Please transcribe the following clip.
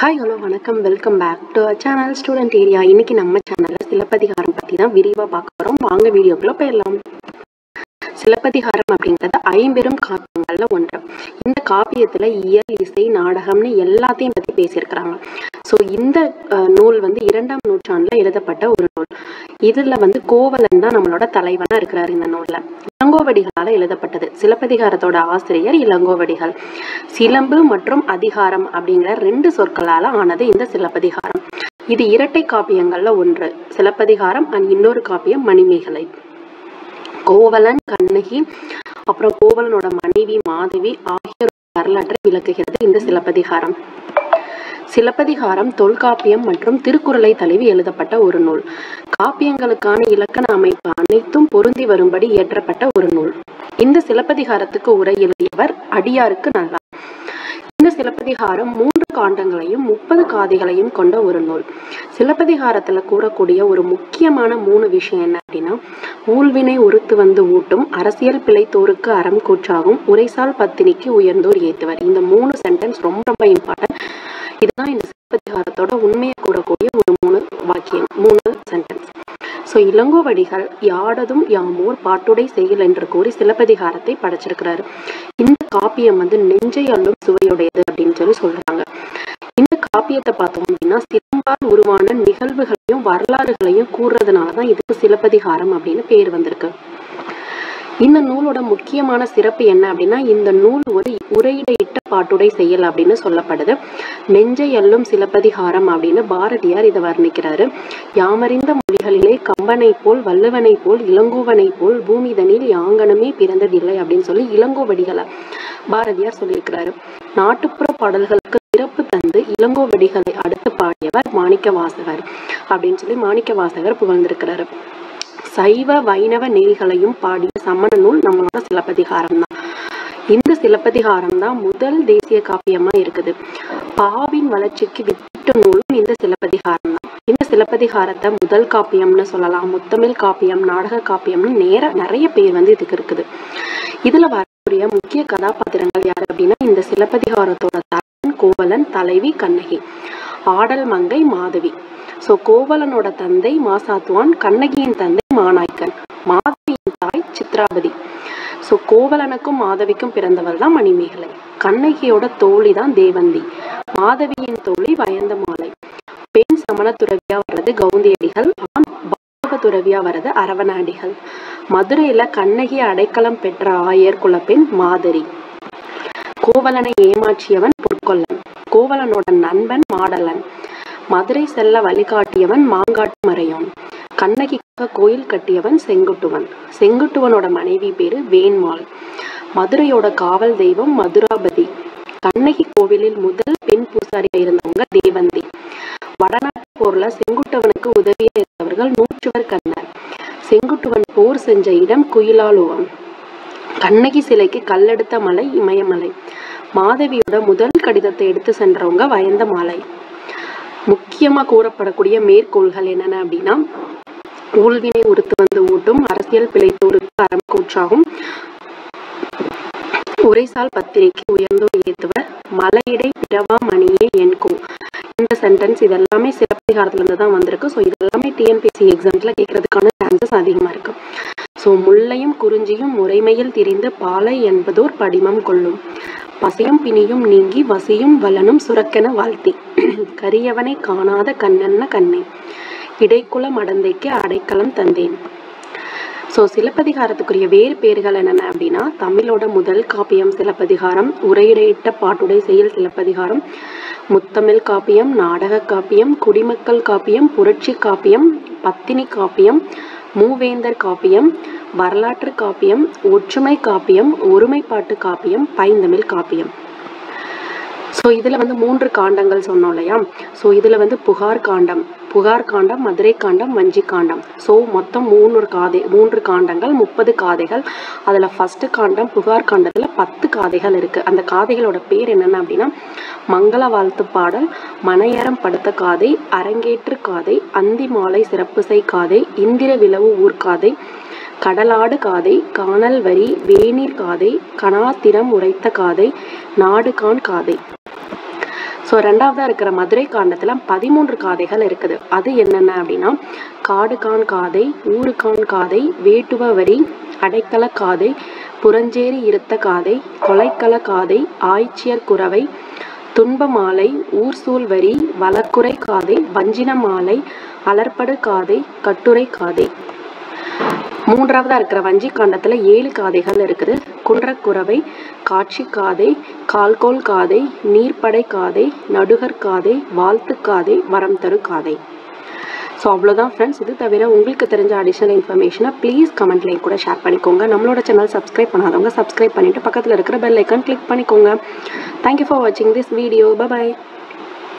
hi hello வணக்கம் welcome back to channel Student Area இன்னைக்கு நம்ம சேனலில் சிலப்பதிகாரம் பற்றி தான் விரிவாக பார்க்க போகிறோம் வாங்க வீடியோக்குள்ளே போயிடலாம் சிலப்பதிகாரம் அப்படிங்கிறது ஐம்பெரும் காப்பியங்களில் ஒன்று இந்த காப்பியத்தில் இயல் இசை நாடகம்னு எல்லாத்தையும் பற்றி பேசியிருக்கிறாங்க ஸோ இந்த அஹ், நூல் வந்து இரண்டாம் நூற்றாண்டில் எழுதப்பட்ட ஒரு நூல் இதில் வந்து கோவலன் தான் நம்மளோட தலைவனாக இருக்கிறார் இந்த நூலில் இளங்கோவடிகளால் எழுதப்பட்டது சிலப்பதிகாரத்தோட ஆசிரியர் இளங்கோவடிகள் சிலம்பு மற்றும் அதிகாரம் அப்படிங்கிற ரெண்டு சொற்களால் ஆனது இந்த சிலப்பதிகாரம் இது இரட்டை காப்பியங்கள்ல ஒன்று சிலப்பதிகாரம் அண்ட் இன்னொரு காப்பியம் மணிமேகலை கோவலன் கண்ணகி அப்புறம் கோவலனோட மனைவி மாதவி ஆகியோர் வரலாற்றை விளக்குகிறது இந்த சிலப்பதிகாரம் சிலப்பதிகாரம் தொல்காப்பியம் மற்றும் திருக்குறளை தழுவி எழுதப்பட்ட ஒரு நூல் காப்பியங்களுக்கான இலக்கண அமைப்பு அனைத்தும் பொருந்தி வரும்படி இயற்றப்பட்ட ஒரு நூல் இந்த சிலப்பதிகாரத்துக்கு உரை எழுதியவர் அடியாருக்கு நல்லார் இந்த சிலப்பதிகாரம் மூன்று காண்டங்களையும் முப்பது காதைகளையும் கொண்ட ஒரு நூல் சிலப்பதிகாரத்துல கூறக்கூடிய ஒரு முக்கியமான மூணு விஷயம் என்ன அப்படின்னா ஊழ்வினை உறுத்து வந்து ஊட்டும் அரசியல் பிழைத்தோருக்கு அறம் கூற்றாகும் உரைசால் பத்தினிக்கு உயர்ந்தோர் ஏத்துவர் இந்த மூணு சென்டென்ஸ் ரொம்ப ரொம்ப இம்பார்ட்டன்ட் இதுதான் இந்த சிலப்பதிகாரத்தோட உண்மையை கூறக்கூடிய ஒரு மூணு வாக்கியம் மூணு சென்டென்ஸ் ஸோ இளங்கோவடிகள் யாடதும் யாமோர் பாட்டுடை செயல் என்று கூறி சிலப்பதிகாரத்தை படைச்சிருக்கிறாரு இந்த காப்பியம் வந்து நெஞ்சை அள்ளும் சுவையுடையது அப்படின்னு சொல்லி சொல்றாங்க இந்த காப்பியத்தை பார்த்தோம் அப்படின்னா சிலம்பால் உருவான நிகழ்வுகளையும் வரலாறுகளையும் கூறுறதுனால தான் இதுக்கு சிலப்பதிகாரம் அப்படின்னு பேர் வந்திருக்கு இந்த நூலோட முக்கியமான சிறப்பு என்ன அப்படின்னா இந்த நூல் ஒரு உரையிடையிட்ட பாட்டுடை செயல் அப்படின்னு சொல்லப்படுது நெஞ்சை அள்ளும் சிலப்பதிகாரம் அப்படின்னு பாரதியார் இதை வர்ணிக்கிறாரு யாமறிந்த மொழிகளிலே கம்பனை போல் வள்ளுவனை போல் இளங்கோவனை போல் பூமிதனில் யாங்கனமே பிறந்ததில்லை அப்படின்னு சொல்லி இளங்கோவடிகளை பாரதியார் சொல்லியிருக்கிறாரு நாட்டுப்புற பாடல்களுக்கு சிறப்பு தந்து இளங்கோவடிகளை அடுத்து பாடியவர் மாணிக்க வாசகர் அப்படின்னு சொல்லி மாணிக்க வாசகர் புகழ்ந்திருக்கிறாரு சைவ வைணவ நெறிகளையும் பாடிய சமண நூல் நம்மளோட சிலப்பதிகாரம் தான் இந்த சிலப்பதிகாரம் தான் முதல் தேசிய காப்பியமா இருக்குது பாவின் வளர்ச்சிக்கு வித்திட்ட நூலும் இந்த சிலப்பதிகாரம் தான் இந்த சிலப்பதிகாரத்தை முதல் காப்பியம்னு சொல்லலாம் முத்தமிழ் காப்பியம் நாடக காப்பியம்னு நேர நிறைய பேர் வந்து இதுக்கு இருக்குது இதுல வரக்கூடிய முக்கிய கதாபாத்திரங்கள் யாரு அப்படின்னா இந்த சிலப்பதிகாரத்தோட தலைவன் கோவலன் தலைவி கண்ணகி ஆடல் மங்கை மாதவி ஸோ கோவலனோட தந்தை மாசாத்துவான் கண்ணகியின் தந்தை மாநாய்க்கன் மாதவியின் தாய் சித்ராபதி ஸோ கோவலனுக்கும் மாதவிக்கும் பிறந்தவள் தான் மணிமேகலை கண்ணகியோட தோழி தான் தேவந்தி மாதவியின் தோழி வயந்தமாலை பெண் சமண துறவியா வர்றது கவுந்தியடிகள் ஆண் பாவ துறவியா வர்றது அரவணாடிகள் மதுரையில கண்ணகி அடைக்கலம் பெற்ற ஆயர் குலப்பெண் மாதரி கோவலனை ஏமாற்றியவன் பொற்கொல்லன் கோவலனோட நண்பன் மாடலன் மதுரை செல்ல வழிகாட்டியவன் மாங்காட்டு மறையோன் கண்ணகிக்காக கோயில் கட்டியவன் செங்குட்டுவன் செங்குட்டுவனோட மனைவி பேரு வேண்மாள் மதுரையோட காவல் தெய்வம் மதுராபதி கண்ணகி கோவிலில் முதல் பெண் பூசாரியா இருந்தவங்க தேவந்தி வடநாட்டு போர்ல செங்குட்டுவனுக்கு உதவியா இருந்தவர்கள் நூற்றுவர் கண்ணர் செங்குட்டுவன் போர் செஞ்ச இடம் குயிலாலுவம் கண்ணகி சிலைக்கு கல்லெடுத்த மலை இமயமலை மாதவியோட முதல் கடிதத்தை எடுத்து சென்றவங்க வயந்த மாலை முக்கியமா கூறப்படக்கூடிய மேற்கோள்கள் என்னென்ன அப்படின்னா ஊழ்வினை உறுத்து வந்து ஊட்டும் அரசியல் பிழைத்தோருக்கு அறம் கூற்றாகும் உரைசால் பத்திரிகை உயர்ந்தோர் ஏத்துவர் மலையிடை பிறவா மணியே என்கோ இந்த சென்டென்ஸ் இதெல்லாமே சிலப்பதிகாரத்துல இருந்து தான் வந்திருக்கு ஸோ இதெல்லாமே டிஎன்பிசி எக்ஸாம்ஸ்ல கேட்கறதுக்கான சான்சஸ் அதிகமா இருக்கு ஸோ முல்லையும் குறிஞ்சியும் முறைமையில் திரிந்து பாலை என்பதோர் படிமம் கொள்ளும் பசியும் பிணியும் நீங்கி வசியும் வலனும் சுரக்கென வாழ்த்தி கரியவனை காணாத கண்ணன்ன கண்ணே இடைக்குல மடந்தைக்கு அடைக்கலம் தந்தேன் ஸோ சிலப்பதிகாரத்துக்குரிய வேறு பேர்கள் என்னென்ன அப்படின்னா தமிழோட முதல் காப்பியம் சிலப்பதிகாரம் உரையிடையிட்ட பாட்டுடை செயல் சிலப்பதிகாரம் முத்தமிழ் காப்பியம் நாடக காப்பியம் குடிமக்கள் காப்பியம் புரட்சி காப்பியம் பத்தினி காப்பியம் மூவேந்தர் காப்பியம் வரலாற்று காப்பியம் ஒற்றுமை காப்பியம் ஒருமைப்பாட்டு காப்பியம் பைந்தமிழ் காப்பியம் ஸோ இதில் வந்து மூன்று காண்டங்கள் சொன்னோம் இல்லையா ஸோ இதில் வந்து புகார் காண்டம் புகார் காண்டம் மதுரை காண்டம் வஞ்சி காண்டம் ஸோ மொத்தம் மூணு காதை மூன்று காண்டங்கள் முப்பது காதைகள் அதில் ஃபஸ்ட்டு காண்டம் புகார் காண்டத்தில் பத்து காதைகள் இருக்குது அந்த காதைகளோட பேர் என்னென்ன அப்படின்னா மங்கள வாழ்த்து பாடல் மனையறம் படுத்த காதை அரங்கேற்று காதை அந்தி மாலை சிறப்புசை காதை இந்திர விளவு ஊர்காதை கடலாடு காதை காணல் வரி வேநீர் காதை கனாத்திரம் உரைத்த காதை நாடுகான் காதை ஸோ ரெண்டாவதாக இருக்கிற மதுரை காண்டத்தில் பதிமூன்று காதைகள் இருக்குது அது என்னென்ன அப்படின்னா காடுகான் காதை ஊருகான் காதை வேட்டுவ வரி அடைக்கல காதை புறஞ்சேரி இருத்த காதை கொலைக்கள காதை ஆய்ச்சியர் குறவை துன்ப மாலை ஊர்சூல் வரி வளர்க்குறை காதை வஞ்சின மாலை அலர்படு காதை கட்டுரை காதை மூன்றாவதா இருக்கிற வஞ்சி காண்டத்துல ஏழு காதைகள் இருக்குது குன்றக்குறவை காட்சி காதை கால்கோல் காதை நீர்ப்படை காதை நடுகர் காதை வாழ்த்து காதை வரம் தரு காதை ஸோ அவ்வளோதான் ஃப்ரெண்ட்ஸ் இது தவிர உங்களுக்கு தெரிஞ்ச அடிஷ்னல் இன்ஃபர்மேஷனை ப்ளீஸ் கமெண்ட்லேயும் கூட ஷேர் பண்ணிக்கோங்க நம்மளோட சேனல் சப்ஸ்கிரைப் பண்ணாதவங்க சப்ஸ்கிரைப் பண்ணிவிட்டு பக்கத்தில் இருக்கிற பெல் ஐக்கான் கிளிக் பண்ணிக்கோங்க தேங்க்யூ ஃபார் வாட்சிங் திஸ் வீடியோ பபாய்